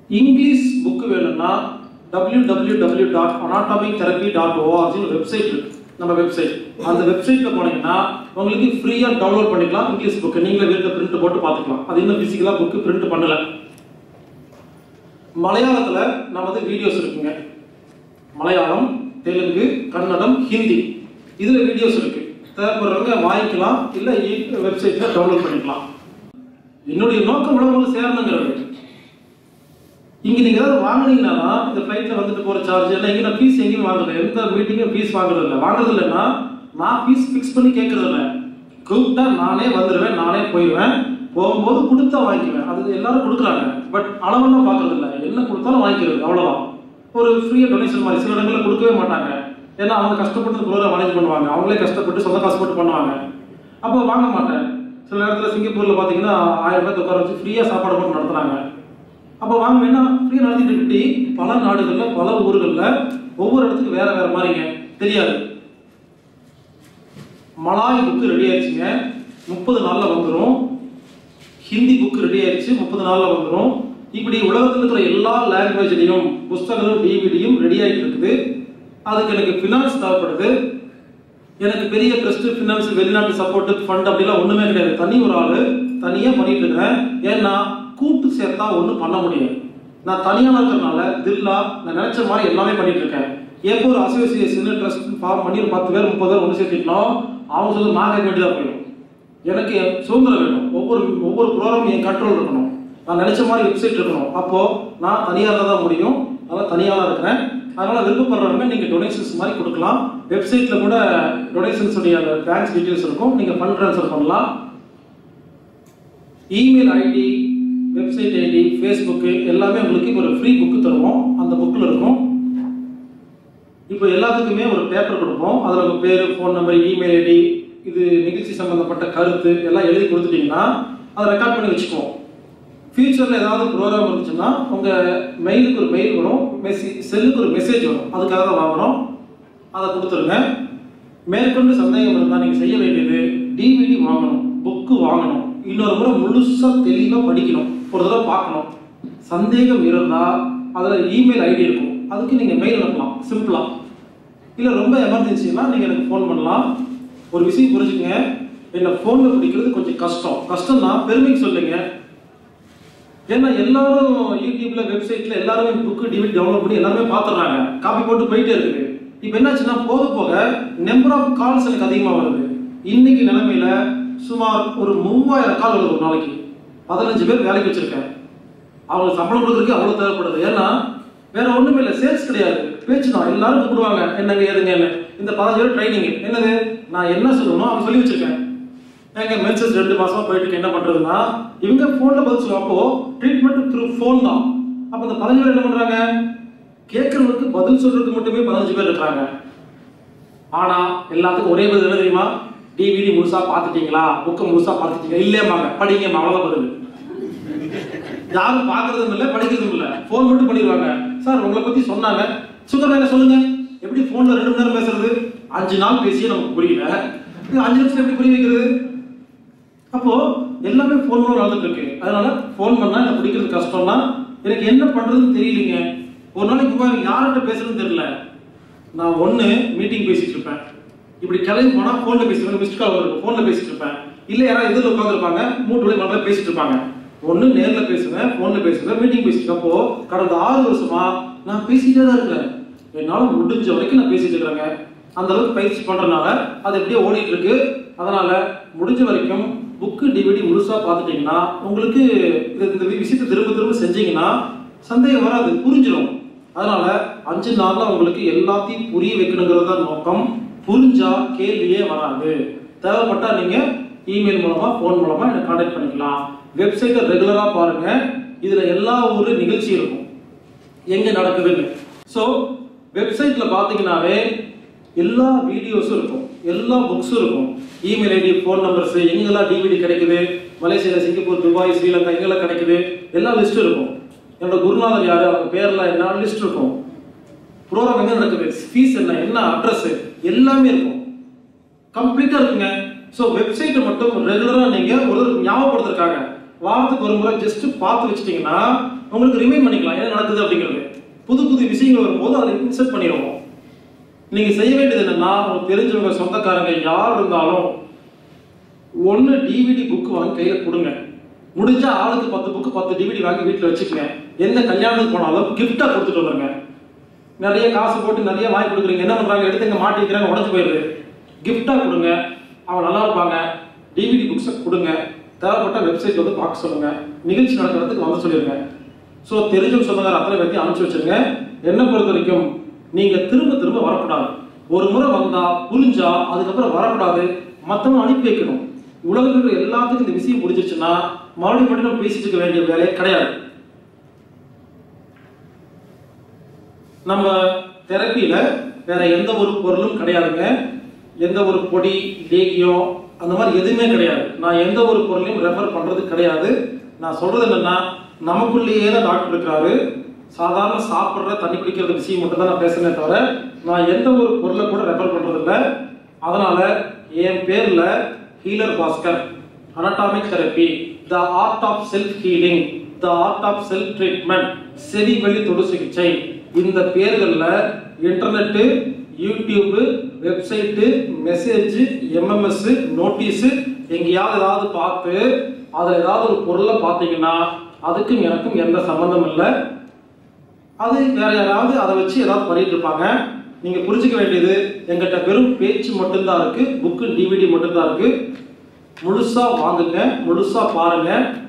English book வேணும்னா W W W dot anatomic therapy dot ஓஆர்ஜின்னு website இருக்கு நம்ம வெப்சைட் அந்த வெப்சைட்ல போனீங்கன்னா உங்களுக்கு ஃப்ரீயா டவுன்லோட் பண்ணிக்கலாம் இங்கிலீஷ் புக் நீங்களே வீட்டில் பிரிண்ட் போட்டு பார்த்துக்கலாம் அது இன்னும் பிசிக்கலா புக் பிரிண்ட் பண்ணல மலையாளத்துல நமது வீடியோஸ் இருக்குங்க மலையாளம் தெலுங்கு கன்னடம் ஹிந்தி இதுல வீடியோஸ் இருக்கு தேவைப்படுறவங்க வாங்கிக்கலாம் இல்ல வெப்சைட்ல டவுன்லோட் பண்ணிக்கலாம் என்னுடைய நோக்கம் உலகம் சேரணுங்கிறது இங்க நீங்க ஏதாவது வாங்குனீங்கன்னா இந்த ஃபிளைட்ல வந்துட்டு போற சார்ஜ் எல்லாம் இங்க நான் ஃபீஸ் எங்கேயும் வாங்குறது எந்த மீட்டிங்கும் ஃபீஸ் வாங்குறது இல்லை வாங்குறது இல்லைன்னா நான் ஃபீஸ் ஃபிக்ஸ் பண்ணி கேட்கறது இல்லை கூப்பிட்டா நானே வந்துடுவேன் நானே போயிடுவேன் போகும்போது கொடுத்தா வாங்கிக்குவேன் அது எல்லாரும் கொடுக்குறாங்க பட் அளவெல்லாம் பார்க்கறது இல்லை என்ன கொடுத்தாலும் வாங்கிக்கிறது அவ்வளவுதான் ஒரு ஃப்ரீயாக டொனேஷன் மாதிரி சில இடங்களில் கொடுக்கவே மாட்டாங்க ஏன்னா அவங்க கஷ்டப்பட்டு ப்ரோக்ராம் மேனேஜ் பண்ணுவாங்க அவங்களே கஷ்டப்பட்டு சொந்த காசு போட்டு பண்ணுவாங்க அப்போ வாங்க மாட்டேன் சில நேரத்தில் சிங்கப்பூர்ல பார்த்தீங்கன்னா ஆயிரம் பேர் உட்கார வச்சு ஃப்ரீயாக சாப்பாடு போட்டு நடத்துனாங்க அப்போ வாங்க வேணா ஃப்ரீயாக நடத்திட்டு இப்படி பல நாடுகளில் பல ஊர்களில் ஒவ்வொரு இடத்துக்கு வேற வேற மாதிரிங்க தெரியாது மலாய் புக்கு ரெடி ஆயிடுச்சுங்க முப்பது நாளில் வந்துடும் ஹிந்தி புக் ரெடி ஆயிடுச்சு முப்பது நாளில் வந்துடும் இப்படி உலகத்தில் இருக்கிற எல்லா லாங்குவேஜ்லையும் புஸ்தகங்களும் டிவிடியும் ரெடி ஆகிட்டு இருக்குது அதுக்கு எனக்கு ஃபினான்ஸ் தேவைப்படுது எனக்கு பெரிய ட்ரஸ்ட் ஃபினான்ஸ் வெளிநாட்டு சப்போர்ட் ஃபண்ட் அப்படிலாம் ஒண்ணுமே கிடையாது தனி ஒரு ஆளு தனியா பண்ணிட்டு இருக்கிறேன் ஏன்னா கூட்டு சேர்த்தா ஒண்ணும் பண்ண முடியாது நான் தனியா இருக்கிறதுனால தில்லா நான் நினைச்ச மாதிரி எல்லாமே பண்ணிட்டு இருக்கேன் எப்போ ஒரு அசோசியேஷன் ட்ரஸ்ட் ஃபார்ம் பண்ணி ஒரு பத்து பேர் முப்பது பேர் ஒன்று சேர்த்துட்டோம் அவங்க சொல்லி நான் கேட்க வேண்டியதாக போயிடும் எனக்கு என் சுதந்திரம் வேணும் ஒவ்வொரு ஒவ்வொரு ப்ரோக்ராம் என் கண்ட்ரோல் இருக்கணும் நான் நினைச்ச மாதிரி வெப்சைட் இருக்கணும் அப்போ நான் தனியாக தான் முடியும் அதனால் தனியாக தான் இருக்கிறேன் அதனால விருப்பப்படுறவங்க நீங்க டொனேஷன்ஸ் மாதிரி கொடுக்கலாம் வெப்சைட்ல கூட டொனேஷன்ஸ் உடைய அந்த பேங்க் டீடைல்ஸ் இருக்கும் நீங்க ஃபண்ட் ட்ரான்ஸ்ஃபர் பண்ணலாம் email ID website ID Facebook எல்லாமே உங்களுக்கு இப்போ ஒரு ஃப்ரீ புக்கு தருவோம் அந்த புக்கில் இருக்கும் இப்போ எல்லாத்துக்குமே ஒரு பேப்பர் கொடுப்போம் அதில் உங்கள் பேர் ஃபோன் நம்பர் இமெயில் ஐடி இது நிகழ்ச்சி சம்பந்தப்பட்ட கருத்து எல்லாம் எழுதி கொடுத்துட்டீங்கன்னா அதை ரெக்கார்ட் பண்ணி வச்சுக்குவோம் ஃபியூச்சரில் ஏதாவது ப்ரோக்ராம் இருந்துச்சுன்னா உங்கள் மெயிலுக்கு ஒரு மெயில் வரும் மெசேஜ் செல்லுக்கு ஒரு மெசேஜ் வரும் அதுக்காக தான் வாங்குறோம் அதை கொடுத்துருங்க மேற்கொண்டு சந்தேகம் இருந்தால் நீங்கள் செய்ய வேண்டியது டிவிடி வாங்கணும் புக்கு வாங்கணும் இன்னொரு முறை முழுசாக தெளிவாக படிக்கணும் ஒரு தடவை பார்க்கணும் சந்தேகம் இருந்தால் அதில் இமெயில் ஐடி இருக்கும் அதுக்கு நீங்கள் மெயில் அனுப்பலாம் சிம்பிளாக இல்லை ரொம்ப எமர்ஜென்சினா நீங்கள் எனக்கு ஃபோன் பண்ணலாம் ஒரு விஷயம் புரிஞ்சுக்கங்க என்னை ஃபோனில் பிடிக்கிறது கொஞ்சம் கஷ்டம் கஷ்டம்னா பெருமைக்கு சொல்லுங்க ஏன்னா எல்லாரும் யூடியூப்ல வெப்சைட்ல எல்லாருமே புக்கு டிவிடி டவுன்லோட் பண்ணி எல்லாருமே பாத்துறாங்க காப்பி போட்டு போயிட்டே இருக்குது இப்போ என்னாச்சுன்னா போக போக நம்பர் ஆஃப் கால்ஸ் எனக்கு அதிகமா வருது இன்னைக்கு நிலைமையில சுமார் ஒரு மூவாயிரம் கால் வருது ஒரு நாளைக்கு பதினஞ்சு பேர் வேலைக்கு வச்சிருக்கேன் அவங்களுக்கு சம்பளம் கொடுக்குறதுக்கு அவ்வளவு தேவைப்படுது ஏன்னா வேற ஒண்ணுமே இல்லை சேல்ஸ் கிடையாது பேச்சு தான் எல்லாரும் கூப்பிடுவாங்க என்னங்க ஏதுங்க என்ன இந்த பதினஞ்சு பேர் ட்ரைனிங் என்னது நான் என்ன சொல்லணும் அவங்க சொல்லி வச்சிருக்கேன் எங்க மென்சஸ் ரெண்டு மாசமா போயிட்டு இருக்கு, என்ன பண்றதுன்னா இவங்க போன்ல பதில் சொல்லுவோம் அப்போ ட்ரீட்மெண்ட் த்ரூ ஃபோன் தான் அப்ப இந்த பதினஞ்சு பேர் என்ன பண்றாங்க கேட்கறவங்களுக்கு பதில் சொல்றதுக்கு மட்டுமே பதினஞ்சு பேர் இருக்காங்க ஆனா எல்லாத்துக்கும் ஒரே பதில் என்ன தெரியுமா டிவிடி முழுசா பார்த்துட்டீங்களா புக்கை முழுசா பார்த்துட்டீங்களா இல்லையம்மாங்க படிங்க அவ்வளவுதான் பதில் யாரும் பார்க்கறதும் இல்லை படிக்கிறதும் இல்லை ஃபோன் மட்டும் பண்ணிடுவாங்க சார் உங்களை பத்தி சொன்னாங்க சுகர் வேலை சொல்லுங்க எப்படி ஃபோன்ல ரெண்டு மணி நேரம் பேசுறது அஞ்சு நாள் பேசியே நமக்கு புரியல இது அஞ்சு நிமிஷம் எப்படி புரிய வைக்கிறது அப்போ எல்லாமே ஃபோன் மூலம் நடந்துட்டு இருக்கு அதனால ஃபோன் பண்ணா எனக்கு பிடிக்கிறது கஷ்டம்னா எனக்கு என்ன பண்றதுன்னு தெரியலீங்க ஒரு நாளைக்கு மூவாயிரம் யார்கிட்ட பேசுறதுன்னு தெரியல நான் ஒண்ணு மீட்டிங் பேசிட்டு இருப்பேன் இப்படி கிளம்பி போனா போன்ல பேசிட்டு மிஸ்ட் கால் வரும் போன்ல பேசிட்டு இருப்பேன் இல்ல யாராவது எதிரில் உட்காந்துருப்பாங்க மூட்டு வழி மண்டல பேசிட்டு இருப்பாங்க ஒண்ணு நேர்ல பேசுவேன் போன்ல பேசுவேன் மீட்டிங் பேசிட்டு அப்போ கடந்த ஆறு வருஷமா நான் பேசிட்டே தான் இருக்கிறேன் என்னால முடிஞ்ச வரைக்கும் நான் பேசிட்டு இருக்கிறேங்க அந்த அளவுக்கு பயிற்சி பண்றதுனால அது எப்படியோ ஓடிட்டு இருக்கு அதனால முடிஞ்ச வரைக்கும் புக்கு டிவிடி முழுசா பார்த்துட்டீங்கன்னா உங்களுக்கு இது இந்த விஷயத்தை திரும்ப திரும்ப செஞ்சீங்கன்னா சந்தேகம் வராது புரிஞ்சிடும் அதனால அஞ்சு நாள்ல உங்களுக்கு எல்லாத்தையும் புரிய வைக்கணுங்கிறது தான் நோக்கம் புரிஞ்சா கேள்வியே வராது தேவைப்பட்டா நீங்க இமெயில் மூலமா ஃபோன் மூலமா என்ன கான்டாக்ட் பண்ணிக்கலாம் வெப்சைட்டை ரெகுலரா பாருங்க இதுல எல்லா ஊரு நிகழ்ச்சி இருக்கும் எங்க நடக்குதுன்னு ஸோ வெப்சைட்ல பாத்தீங்கன்னாவே எல்லா வீடியோஸும் இருக்கும் எல்லா புக்ஸும் இருக்கும் இமெயில் ஐடி ஃபோன் நம்பர்ஸ் எங்கெல்லாம் டிவிடி கிடைக்குது மலேசியா சிங்கப்பூர் துபாய் ஸ்ரீலங்கா எங்கெல்லாம் கிடைக்குது எல்லா லிஸ்ட்டும் இருக்கும் என்னோட குருநாதர் யாரு அவங்க பேர்லாம் என்ன லிஸ்ட் இருக்கும் ப்ரோக்ராம் எங்க நடக்குது ஃபீஸ் என்ன என்ன அட்ரஸ் எல்லாமே இருக்கும் கம்ப்ளீட்டா இருக்குங்க ஸோ வெப்சைட்டை மட்டும் ரெகுலரா நீங்க ஒரு ஞாபகப்படுத்திருக்காங்க வாரத்துக்கு ஒரு முறை ஜஸ்ட் பார்த்து வச்சிட்டீங்கன்னா உங்களுக்கு ரிமைண்ட் பண்ணிக்கலாம் என்ன நடக்குது அப்படிங்கிறது புது புது விஷயங்கள் வரும்போது அதில் இன்செர்ட் பண்ணிடுவோம் நீங்க செய்ய வேண்டியது என்னன்னா உங்களுக்கு தெரிஞ்சவங்க சொந்தக்காரங்க யார் இருந்தாலும் ஒன்று டிவிடி புக் வாங்கி கையில் கொடுங்க முடிஞ்சா ஆளுக்கு பத்து புக்கு பத்து டிவிடி வாங்கி வீட்டில் வச்சுக்கோங்க எந்த கல்யாணத்துக்கு போனாலும் கிஃப்டாக கொடுத்துட்டு வந்துருங்க நிறைய காசு போட்டு நிறைய வாங்கி கொடுக்குறீங்க என்ன பண்ணுறாங்க எடுத்து இங்கே மாட்டி வைக்கிறாங்க உடஞ்சு போயிடுது கிஃப்டாக கொடுங்க அவங்க நல்லா இருப்பாங்க டிவிடி புக்ஸை கொடுங்க தேவைப்பட்ட வெப்சைட் வந்து பார்க்க சொல்லுங்க நிகழ்ச்சி நடக்கிறதுக்கு வந்து சொல்லிடுங்க ஸோ தெரிஞ்சவங்க சொந்தக்கார அத்தனை பேர்த்தையும் அனுப்பிச்சு வச்சிருங்க என்ன பொறுத்த வரைக்கும் நீங்கள் திரும்ப திரும்ப வரக்கூடாது ஒரு முறை வந்தா புரிஞ்சா அதுக்கப்புறம் வரக்கூடாது மற்றவங்க அனுப்பி வைக்கணும் உலகத்தில் இருக்கிற எல்லாத்துக்கும் இந்த விஷயம் பிடிச்சிருச்சுன்னா மறுபடியும் மறுபடியும் நம்ம பேசிட்டு இருக்க வேண்டிய வேலையே கிடையாது நம்ம தெரப்பியில வேற எந்த ஒரு பொருளும் கிடையாதுங்க எந்த ஒரு பொடி லேகியம் அந்த மாதிரி எதுவுமே கிடையாது நான் எந்த ஒரு பொருளையும் ரெஃபர் பண்றது கிடையாது நான் சொல்றது என்னன்னா நமக்குள்ளேயே தான் டாக்டர் இருக்கிறாரு சாதாரண சாப்பிட்ற தண்ணி குடிக்கிறது விஷயம் மட்டும் தான் நான் பேசுனே தவிர நான் எந்த ஒரு பொருளை கூட ரெஃபர் பண்றது இல்லை அதனால என் பேர்ல healer Bhaskar anatomic therapy the art of self healing the art of self treatment செவி வழி தொடு சிகிச்சை இந்த பேர்களில் internet YouTube website message MMS notice எங்கேயாவது ஏதாவது பார்த்து அதில் ஏதாவது ஒரு பொருளை பார்த்தீங்கன்னா அதுக்கும் எனக்கும் எந்த சம்மந்தம் இல்லை அது வேற யாராவது அதை வச்சு ஏதாவது பண்ணிட்டு இருப்பாங்க நீங்க புரிஞ்சுக்க வேண்டியது எங்கிட்ட வெறும் பேச்சு மட்டும்தான் இருக்கு புக்கு டிவிடி மட்டும்தான் இருக்கு முழுசா வாங்குங்க முழுசா பாருங்க